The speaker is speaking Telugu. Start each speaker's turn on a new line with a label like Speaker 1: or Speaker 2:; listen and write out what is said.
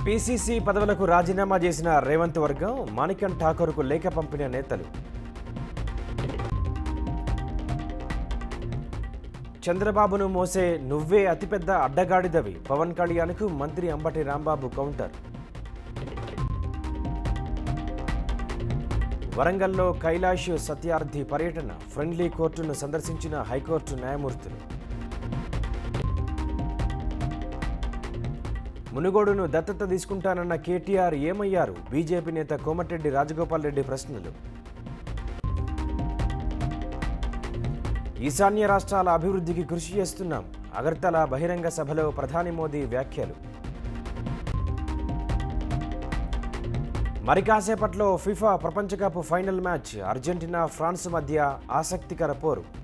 Speaker 1: పీసీసీ పదవులకు రాజీనామా చేసిన రేవంత్ వర్గం మాణికం ఠాకూర్కు లేఖ పంపిన నేతలు చంద్రబాబును మోసే నువ్వే అతిపెద్ద అడ్డగాడిదవి పవన్ కళ్యాణ్కు మంత్రి అంబటి రాంబాబు కౌంటర్ వరంగల్లో కైలాష్ సత్యార్థి పర్యటన ఫ్రెండ్లీ కోర్టును సందర్శించిన హైకోర్టు న్యాయమూర్తులు మునుగోడును దత్తత తీసుకుంటానన్న కేటీఆర్ ఏమయ్యారు బీజేపీ నేత కోమటిరెడ్డి రాజగోపాల్ రెడ్డి ప్రశ్నలు ఈశాన్య రాష్ట్రాల అభివృద్ధికి కృషి చేస్తున్నాం అగర్తల బహిరంగ సభలో ప్రధాని మోదీ వ్యాఖ్యలు మరి కాసేపట్లో ఫిఫా ప్రపంచ cup final match Argentina France మధ్య ఆసక్తికర పోరు